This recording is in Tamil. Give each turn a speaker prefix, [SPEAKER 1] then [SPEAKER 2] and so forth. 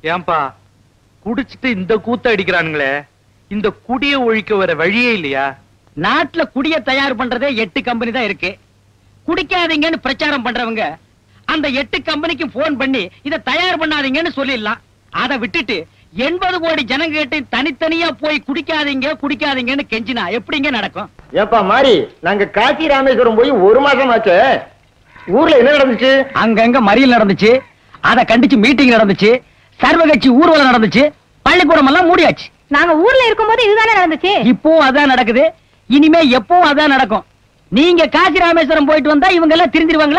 [SPEAKER 1] ஏன்பா குடிச்சிட்டு இந்த கூத்த அடிக்கிறானுங்களே இந்த குடிய ஒழிக்க வர வழியே இல்லையா
[SPEAKER 2] நாட்டுல குடிய தயார் பண்றதே எட்டு கம்பெனி தான் இருக்கு குடிக்காதீங்கன்னு பிரச்சாரம் பண்றவங்க அந்த எட்டு கம்பெனிக்கு போன் பண்ணி இத தயார் பண்ணாதீங்கன்னு சொல்லிடலாம் அதை விட்டுட்டு எண்பது கோடி ஜனங்க கிட்ட தனித்தனியா போய் குடிக்காதீங்க குடிக்காதீங்கன்னு கெஞ்சினா எப்படிங்க நடக்கும்
[SPEAKER 3] ஏப்பா மாறி நாங்க காசி ராமேஸ்வரம் போய் ஒரு மாசம் ஆச்சு ஊர்ல என்ன நடந்துச்சு
[SPEAKER 2] அங்கங்க மறியல் நடந்துச்சு அத கண்டிச்சு மீட்டிங் நடந்துச்சு சர்வ கட்சி ஊர்வலம் நடந்துச்சு பள்ளிக்கூடம் எல்லாம் மூடியாச்சு
[SPEAKER 4] நாங்க ஊர்ல இருக்கும்போது இதுதானே நடந்துச்சு
[SPEAKER 2] இப்போ அதான் நடக்குது இனிமே எப்பவும் அதான் நடக்கும் நீங்க காசி ராமேஸ்வரம் போயிட்டு வந்தா இவங்க எல்லாம் திருந்திருவாங்களா